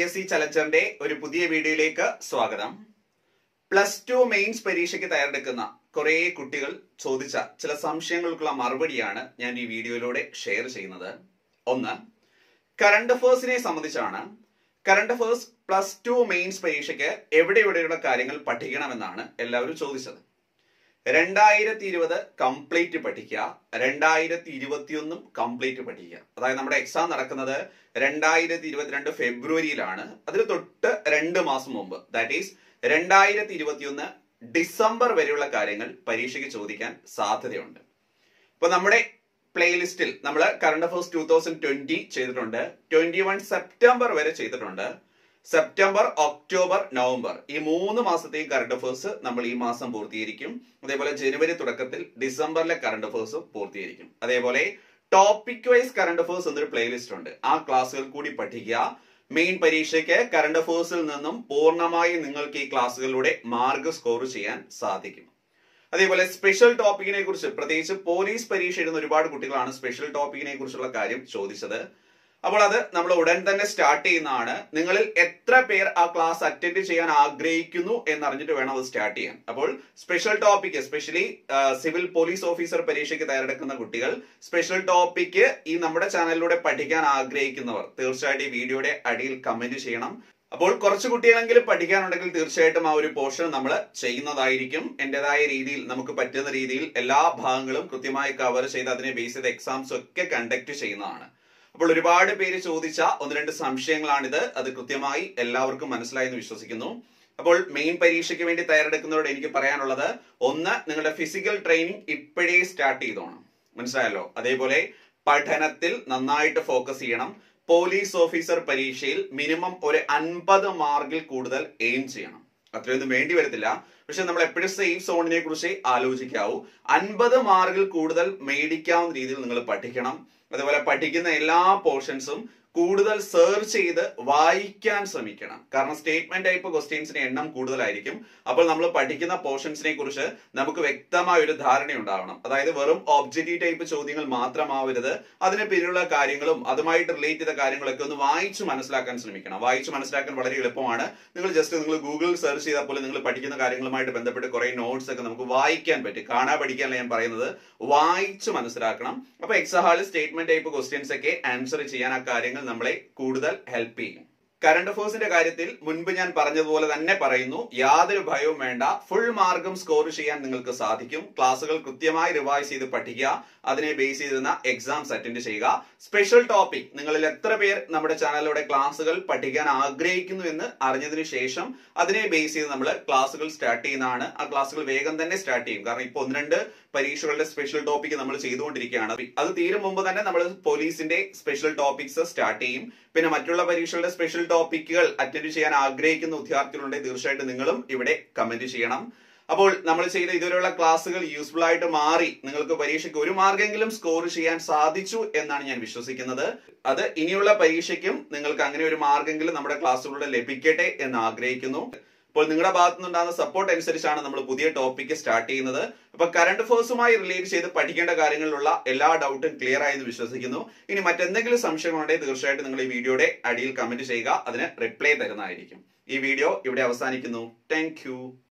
S C ചലഞ്ചറിന്റെ ഒരു പുതിയ വീഡിയോയിലേക്ക് സ്വാഗതം പ്ലസ് ടു മെയിൻസ് പരീക്ഷയ്ക്ക് തയ്യാറെടുക്കുന്ന കുറെ കുട്ടികൾ ചോദിച്ച ചില സംശയങ്ങൾക്കുള്ള മറുപടിയാണ് ഞാൻ ഈ വീഡിയോയിലൂടെ ഷെയർ ചെയ്യുന്നത് ഒന്ന് കറണ്ട് അഫേഴ്സിനെ സംബന്ധിച്ചാണ് current affairs plus two mains പരീക്ഷയ്ക്ക് എവിടെ എവിടെയുള്ള കാര്യങ്ങൾ പഠിക്കണമെന്നാണ് എല്ലാവരും ചോദിച്ചത് രണ്ടായിരത്തി ഇരുപത് കംപ്ലീറ്റ് പഠിക്കുക രണ്ടായിരത്തി ഇരുപത്തിയൊന്നും കംപ്ലീറ്റ് പഠിക്കുക അതായത് നമ്മുടെ എക്സാം നടക്കുന്നത് രണ്ടായിരത്തി ഇരുപത്തിരണ്ട് ഫെബ്രുവരിയിലാണ് അതിന് തൊട്ട് രണ്ട് മാസം മുമ്പ് ദാറ്റ് ഈസ് രണ്ടായിരത്തി ഇരുപത്തിയൊന്ന് ഡിസംബർ വരെയുള്ള കാര്യങ്ങൾ പരീക്ഷയ്ക്ക് ചോദിക്കാൻ സാധ്യതയുണ്ട് ഇപ്പൊ നമ്മുടെ പ്ലേലിസ്റ്റിൽ നമ്മൾ current affairs two thousand twenty ചെയ്തിട്ടുണ്ട് ട്വന്റി വൺ സെപ്റ്റംബർ വരെ ചെയ്തിട്ടുണ്ട് സെപ്റ്റംബർ ഒക്ടോബർ നവംബർ ഈ മൂന്ന് മാസത്തെയും കറണ്ട് അഫേഴ്സ് നമ്മൾ ഈ മാസം പൂർത്തീകരിക്കും അതേപോലെ ജനുവരി തുടക്കത്തിൽ ഡിസംബറിലെ കറണ്ട് അഫേഴ്സും പൂർത്തീകരിക്കും അതേപോലെ ടോപ്പിക് വൈസ് കറണ്ട് അഫേഴ്സ് എന്നൊരു പ്ലേലിസ്റ്റ് ഉണ്ട് ആ ക്ലാസ്സുകൾ കൂടി പഠിക്കുക മെയിൻ പരീക്ഷയ്ക്ക് കറണ്ട് അഫേഴ്സിൽ നിന്നും പൂർണ്ണമായി നിങ്ങൾക്ക് ഈ ക്ലാസ്സുകളിലൂടെ മാർക്ക് സ്കോർ ചെയ്യാൻ സാധിക്കും അതേപോലെ സ്പെഷ്യൽ ടോപ്പിക്കിനെ കുറിച്ച് പ്രത്യേകിച്ച് പോലീസ് പരീക്ഷ എഴുതുന്ന ഒരുപാട് കുട്ടികളാണ് സ്പെഷ്യൽ ടോപ്പിക്കിനെ കുറിച്ചുള്ള കാര്യം ചോദിച്ചത് അപ്പോൾ അത് നമ്മൾ ഉടൻ തന്നെ സ്റ്റാർട്ട് ചെയ്യുന്നതാണ് നിങ്ങളിൽ എത്ര പേർ ആ ക്ലാസ് അറ്റൻഡ് ചെയ്യാൻ ആഗ്രഹിക്കുന്നു എന്നറിഞ്ഞിട്ട് വേണം അത് സ്റ്റാർട്ട് ചെയ്യാൻ അപ്പോൾ special topic especially civil police officer പരീക്ഷയ്ക്ക് തയ്യാറെടുക്കുന്ന കുട്ടികൾ സ്പെഷ്യൽ ടോപ്പിക്ക് ഈ നമ്മുടെ ചാനലിലൂടെ പഠിക്കാൻ ആഗ്രഹിക്കുന്നവർ തീർച്ചയായിട്ടും ഈ വീഡിയോയുടെ അടിയിൽ കമന്റ് ചെയ്യണം അപ്പോൾ കുറച്ച് കുട്ടികളെങ്കിലും പഠിക്കാനുണ്ടെങ്കിൽ തീർച്ചയായിട്ടും ആ ഒരു പോർഷൻ നമ്മൾ ചെയ്യുന്നതായിരിക്കും എന്റേതായ രീതിയിൽ നമുക്ക് പറ്റുന്ന രീതിയിൽ എല്ലാ ഭാഗങ്ങളും കൃത്യമായി കവർ ചെയ്ത് അതിനെ ബേസ് ചെയ്ത് എക്സാംസ് ഒക്കെ കണ്ടക്ട് ചെയ്യുന്നതാണ് അപ്പോൾ ഒരുപാട് പേര് ചോദിച്ച ഒന്ന് രണ്ട് സംശയങ്ങളാണിത് അത് കൃത്യമായി എല്ലാവർക്കും മനസ്സിലായി എന്ന് വിശ്വസിക്കുന്നു അപ്പോൾ മെയിൻ പരീക്ഷയ്ക്ക് വേണ്ടി തയ്യാറെടുക്കുന്നവരോട് എനിക്ക് പറയാനുള്ളത് ഒന്ന് നിങ്ങളുടെ ഫിസിക്കൽ ട്രെയിനിങ് ഇപ്പോഴേ സ്റ്റാർട്ട് ചെയ്തോണം മനസ്സിലായല്ലോ അതേപോലെ പഠനത്തിൽ നന്നായിട്ട് ഫോക്കസ് ചെയ്യണം പോലീസ് ഓഫീസർ പരീക്ഷയിൽ മിനിമം ഒരു അൻപത് മാർക്കിൽ കൂടുതൽ എയിം ചെയ്യണം അത്രയൊന്നും വേണ്ടി വരത്തില്ല പക്ഷെ നമ്മൾ എപ്പോഴും സേഫ് സോണിനെ കുറിച്ച് ആലോചിക്കാവൂ അൻപത് മാർക്കിൽ കൂടുതൽ മേടിക്കാവുന്ന രീതിയിൽ നിങ്ങൾ പഠിക്കണം അതുപോലെ പഠിക്കുന്ന എല്ലാ പോർഷൻസും കൂടുതൽ സെർച്ച് ചെയ്ത് വായിക്കാൻ ശ്രമിക്കണം കാരണം സ്റ്റേറ്റ്മെന്റ് ടൈപ്പ് ക്വസ്റ്റ്യൻസിന്റെ എണ്ണം കൂടുതലായിരിക്കും അപ്പോൾ നമ്മൾ പഠിക്കുന്ന പോർഷൻസിനെ കുറിച്ച് നമുക്ക് വ്യക്തമായ ഒരു ധാരണ ഉണ്ടാവണം അതായത് വെറും ഒബ്ജക്റ്റീവ് ടൈപ്പ് ചോദ്യങ്ങൾ മാത്രമാവരുത് അതിന് പിന്നിലുള്ള കാര്യങ്ങളും അതുമായിട്ട് റിലേറ്റ് ചെയ്ത കാര്യങ്ങളൊക്കെ ഒന്ന് വായിച്ച് മനസ്സിലാക്കാൻ ശ്രമിക്കണം വായിച്ച് മനസ്സിലാക്കാൻ വളരെ എളുപ്പമാണ് നിങ്ങൾ ജസ്റ്റ് നിങ്ങൾ ഗൂഗിൾ സെർച്ച് ചെയ്താൽ പോലെ നിങ്ങൾ പഠിക്കുന്ന കാര്യങ്ങളുമായിട്ട് ബന്ധപ്പെട്ട് കുറെ നോട്ട്സ് ഒക്കെ നമുക്ക് വായിക്കാൻ പറ്റും കാണാ പഠിക്കാനല്ല ഞാൻ പറയുന്നത് വായിച്ച് മനസ്സിലാക്കണം അപ്പൊ എക്സാം ഹാളിൽ സ്റ്റേറ്റ്മെന്റ് ടൈപ്പ് ക്വസ്റ്റ്യൻസ് ഒക്കെ ആൻസർ ചെയ്യാൻ ആ കാര്യങ്ങൾ നമ്മളെ കൂടുതൽ ഹെൽപ്പ് ചെയ്യും കറണ്ട് അഫേഴ്സിന്റെ കാര്യത്തിൽ മുൻപ് ഞാൻ പറഞ്ഞതുപോലെ തന്നെ പറയുന്നു യാതൊരു ഭയവും വേണ്ട ഫുൾ മാർക്കും സ്കോർ ചെയ്യാൻ നിങ്ങൾക്ക് സാധിക്കും ക്ലാസ്സുകൾ കൃത്യമായി റിവൈസ് ചെയ്ത് പഠിക്കുക അതിനെ ബേസ് ചെയ്തിരുന്ന എക്സാംസ് അറ്റൻഡ് ചെയ്യുക സ്പെഷ്യൽ ടോപ്പിക് നിങ്ങളിൽ എത്ര പേർ നമ്മുടെ ചാനലിലൂടെ ക്ലാസ്സുകൾ പഠിക്കാൻ ആഗ്രഹിക്കുന്നു എന്ന് അറിഞ്ഞതിന് ശേഷം അതിനെ ബേസ് ചെയ്ത് നമ്മൾ ക്ലാസ്സുകൾ സ്റ്റാർട്ട് ചെയ്യുന്നതാണ് ആ ക്ലാസ്സുകൾ വേഗം തന്നെ സ്റ്റാർട്ട് ചെയ്യും കാരണം ഇപ്പോൾ ഒന്ന് രണ്ട് പരീക്ഷകളുടെ സ്പെഷ്യൽ ടോപ്പിക് നമ്മൾ ചെയ്തുകൊണ്ടിരിക്കുകയാണ് അത് തീരും മുമ്പ് തന്നെ നമ്മൾ പോലീസിന്റെ സ്പെഷ്യൽ ടോപ്പിക്സ് സ്റ്റാർട്ട് ചെയ്യും പിന്നെ മറ്റുള്ള പരീക്ഷകളുടെ സ്പെഷ്യൽ ടോപ്പിക്കുകൾ അറ്റൻഡ് ചെയ്യാൻ ആഗ്രഹിക്കുന്ന വിദ്യാർത്ഥികളുണ്ടെങ്കിൽ തീർച്ചയായിട്ടും നിങ്ങളും ഇവിടെ കമന്റ് ചെയ്യണം അപ്പോൾ നമ്മൾ ചെയ്ത ഇതുവരെയുള്ള ക്ലാസ്സുകൾ യൂസ്ഫുൾ ആയിട്ട് മാറി നിങ്ങൾക്ക് പരീക്ഷയ്ക്ക് ഒരു മാർക്കെങ്കിലും സ്കോർ ചെയ്യാൻ സാധിച്ചു എന്നാണ് ഞാൻ വിശ്വസിക്കുന്നത് അത് ഇനിയുള്ള പരീക്ഷയ്ക്കും നിങ്ങൾക്ക് അങ്ങനെ ഒരു മാർക്കെങ്കിലും നമ്മുടെ ക്ലാസ്സുകളിലൂടെ ലഭിക്കട്ടെ എന്ന് ആഗ്രഹിക്കുന്നു അപ്പോൾ നിങ്ങളുടെ ഭാഗത്തു നിന്നുണ്ടാകുന്ന സപ്പോർട്ട് അനുസരിച്ചാണ് നമ്മൾ പുതിയ ടോപ്പിക്ക് സ്റ്റാർട്ട് ചെയ്യുന്നത് അപ്പൊ കറണ്ട് അഫേഴ്സുമായി റിലേറ്റ് ചെയ്ത് പഠിക്കേണ്ട കാര്യങ്ങളിലുള്ള എല്ലാ ഡൗട്ടും ക്ലിയർ ആയെന്ന് വിശ്വസിക്കുന്നു ഇനി മറ്റെന്തെങ്കിലും സംശയങ്ങളുണ്ടെങ്കിൽ തീർച്ചയായിട്ടും നിങ്ങൾ ഈ വീഡിയോയുടെ അടിയിൽ കമന്റ് ചെയ്യുക അതിന് റിപ്ലൈ തരുന്നതായിരിക്കും ഈ വീഡിയോ ഇവിടെ അവസാനിക്കുന്നു താങ്ക്